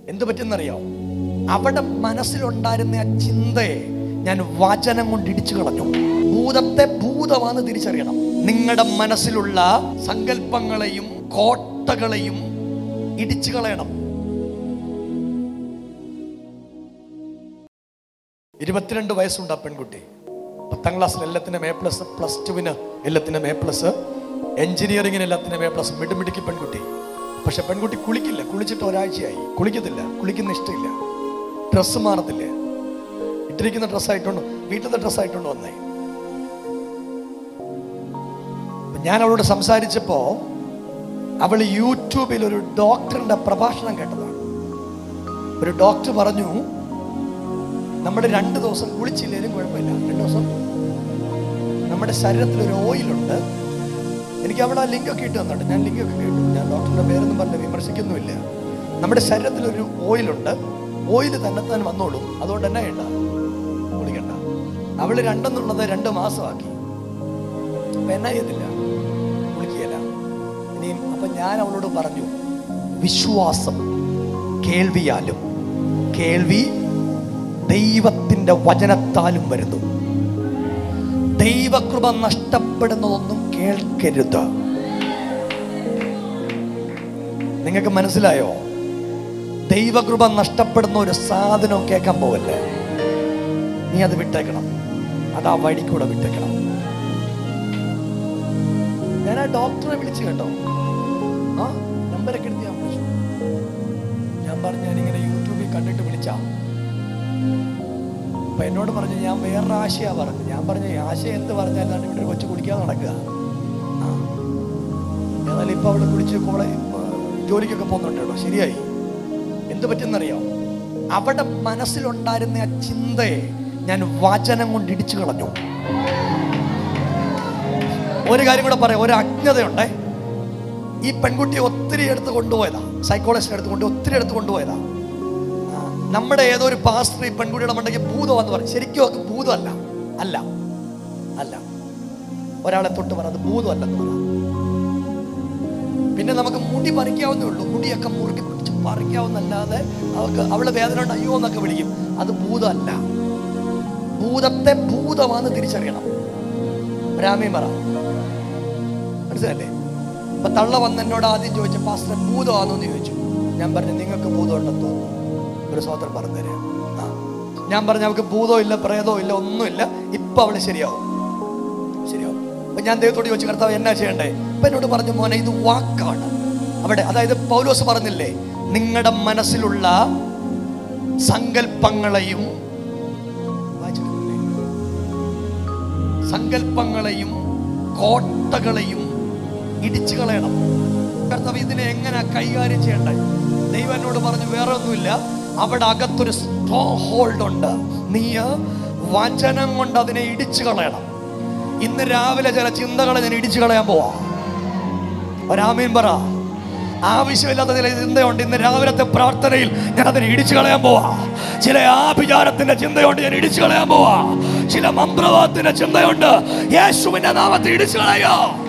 എന്ത് പറ്റുന്നറിയോ അവിടെ മനസ്സിലുണ്ടായിരുന്ന ആ ചിന്തയെ ഞാൻ വചനം കൊണ്ട് ഇടിച്ചു കളഞ്ഞു ഭൂതത്തെ ഭൂതമാണെന്ന് തിരിച്ചറിയണം നിങ്ങളുടെ മനസ്സിലുള്ള സങ്കല്പങ്ങളെയും കോട്ടകളെയും ഇടിച്ചു കളയണം ഇരുപത്തിരണ്ട് വയസ്സുണ്ട് ആ പെൺകുട്ടി പത്താം ക്ലാസ്സിൽ എല്ലാത്തിനും എ പ്ലസ് പ്ലസ് ടുവിന് എല്ലാത്തിനും എ പ്ലസ് എഞ്ചിനീയറിംഗിന് എല്ലാത്തിനും എ പ്ലസ് മിടുമിടുക്കി പെൺകുട്ടി പക്ഷെ പെൺകുട്ടി കുളിക്കില്ല കുളിച്ചിട്ട് ഒരാഴ്ചയായി കുളിക്കത്തില്ല കുളിക്കുന്ന ഇഷ്ടമില്ല ഡ്രസ്സ് മാറത്തില്ല ഇട്ടിരിക്കുന്ന ഡ്രസ്സായിട്ടുണ്ട് വീട്ടിലത്തെ ഡ്രസ്സായിട്ടുണ്ട് വന്നേ അപ്പൊ ഞാൻ അവളോട് സംസാരിച്ചപ്പോ അവൾ യൂട്യൂബിൽ ഒരു ഡോക്ടറിന്റെ പ്രഭാഷണം കേട്ടതാണ് ഒരു ഡോക്ടർ പറഞ്ഞു നമ്മുടെ രണ്ട് ദിവസം കുളിച്ചില്ലേലും കുഴപ്പമില്ല രണ്ട് ദിവസം നമ്മുടെ ശരീരത്തിൽ ഒരു ഓയിലുണ്ട് എനിക്ക് അവിടെ ആ ലിങ്കൊക്കെ ഇട്ട് തന്നിട്ട് ഞാൻ ലിങ്കൊക്കെ കേട്ടു ഞാൻ ഡോക്ടറുടെ പേരൊന്നും പറഞ്ഞ് വിമർശിക്കുന്നുമില്ല നമ്മുടെ ശരീരത്തിൽ ഒരു ഓയിലുണ്ട് ഓയിൽ തന്നെത്താൻ വന്നോളും അതുകൊണ്ട് തന്നെ വേണ്ട കുളിക്കണ്ട അവള് രണ്ടെന്നുള്ളത് രണ്ട് മാസമാക്കി അപ്പൊ എന്നാ ചെയ്തില്ല കുളിക്കുകയില്ല ഇനിയും അപ്പൊ ഞാൻ അവളോട് പറഞ്ഞു വിശ്വാസം കേൾവിയാലും കേൾവി ദൈവത്തിന്റെ വചനത്താലും വരുന്നു ദൈവകൃപ നഷ്ടപ്പെടുന്നതൊന്നും കേൾക്കരുത് നിങ്ങൾക്ക് മനസ്സിലായോ ദൈവകൃപ നഷ്ടപ്പെടുന്ന ഒരു സാധനവും കേൾക്കാൻ പോവല്ലേ നീ അത് വിട്ടേക്കണം അത് ആ വഴി കൂടെ വിട്ടേക്കണം ഞാൻ ആ ഡോക്ടറെ വിളിച്ചു കേട്ടോ ആ നമ്പരൊക്കെ എടുത്ത് ഞാൻ വിളിച്ചു ഞാൻ പറഞ്ഞു ഞാനിങ്ങനെ യൂട്യൂബിൽ കണ്ടിട്ട് വിളിച്ചാ അപ്പൊ എന്നോട് പറഞ്ഞു ഞാൻ വേറൊരു ആശയാ പറഞ്ഞു ഞാൻ പറഞ്ഞു "ഈ ആശയം എന്ത് പറഞ്ഞാലാണ് ഇവിടെ ഒരു കൊച്ചു കുടിക്കാതെ നടക്കുക ആ. ഏതായാലും ഇപ്പൊ അവിടെ കുടിച്ച് കോളേജ് ജോലിക്കൊക്കെ പോകുന്നുണ്ട് കേട്ടോ ശരിയായി എന്ത് പറ്റുന്നറിയോ അവിടെ മനസ്സിലുണ്ടായിരുന്ന ആ ചിന്തയെ ഞാൻ വചനം കൊണ്ട് ഇടിച്ചു കളഞ്ഞു ഒരു കാര്യം കൂടെ പറയാം ഒരു അജ്ഞതയുണ്ടേ ഈ പെൺകുട്ടിയെ ഒത്തിരി എടുത്ത് കൊണ്ടുപോയതാ സൈക്കോളജിസ്റ്റ് എടുത്ത് കൊണ്ട് ഒത്തിരി എടുത്ത് കൊണ്ടുപോയതാ ആ, നമ്മുടെ ഏതോ ഒരു പാസ്റ്റർ ഈ പെൺകുട്ടിയുടെ മണ്ടയ്ക്ക് ഭൂതമാന്ന് പറഞ്ഞു ശരിക്കും അത് ഭൂതമല്ല അല്ല അല്ല ഒരാളെ തൊട്ട് പറഞ്ഞത് ഭൂതമല്ലെന്ന് പറ പിന്നെ നമുക്ക് മുടി പറിക്കാവുന്നേ ഉള്ളൂ മുടിയൊക്കെ മുറുക്കി പിടിച്ച് പറിക്കാവുന്നല്ലാതെ അവൾക്ക് അവളെ വേദന ഉണ്ട് അയ്യോ എന്നൊക്കെ വിളിക്കും അത് ഭൂതമല്ല ഭൂതത്തെ ഭൂതമാണെന്ന് തിരിച്ചറിയണം രാമീൻ പറ മനസ്സിലല്ലേ അപ്പൊ തള്ള വന്ന് എന്നോട് ആദ്യം ചോദിച്ച പാസ്റ്റർ ഭൂതമാണോ എന്ന് ചോദിച്ചു ഞാൻ പറഞ്ഞു നിങ്ങൾക്ക് ഭൂതം ഉണ്ടെന്ന് തോന്നുന്നു ഒരു സഹോദരൻ പറഞ്ഞു തരാം ആ ഞാൻ പറഞ്ഞു അവൾക്ക് ഭൂതവും ഇല്ല പ്രേതവും ഇല്ല ഒന്നുമില്ല ഇപ്പൊ അവള് ശരിയാവും ശരിയാവും അപ്പൊ ഞാൻ ദൈവത്തോട് ചോദിച്ചു കർത്താവ് എന്നാ ചെയ്യണ്ടേ അപ്പൊ എന്നോട് പറഞ്ഞു മോനെ ഇത് വാക്കാണ് അവിടെ അതായത് പൗലോസ് പറഞ്ഞില്ലേ നിങ്ങളുടെ മനസ്സിലുള്ള സങ്കല്പങ്ങളെയും വായിച്ചിട്ടില്ലേ? സങ്കല്പങ്ങളെയും കോട്ടകളെയും ഇടിച്ചു കളയണം കർത്താവ് ഇതിനെ എങ്ങനെ കൈകാര്യം ചെയ്യണ്ടേ ദൈവം എന്നോട് പറഞ്ഞു വേറെ ഒന്നുമില്ല അവിടെ അകത്തൊരു സ്ട്രോങ് ഹോൾഡ് ഉണ്ട് നീ വചനം കൊണ്ട് അതിനെ ഇടിച്ചു കളയണം ഇന്ന് രാവിലെ ചില ചിന്തകളെ ഞാൻ ഇടിച്ചു കളയാൻ പോവാ ഒരാമീൻ പറ ആവശ്യമില്ലാത്ത ചില ചിന്തയുണ്ട് ഇന്ന് രാവിലത്തെ പ്രാർത്ഥനയിൽ ഞാൻ അതിനെ ഇടിച്ചു കളയാൻ പോവാ ചില ആഭിചാരത്തിന്റെ ചിന്തയുണ്ട് ഞാൻ ഇടിച്ചു കളയാൻ പോവാ ചില മന്ത്രവാദത്തിന്റെ ചിന്തയുണ്ട് യേശുവിന്റെ നാമത്തിൽ ഇടിച്ചു കളയോ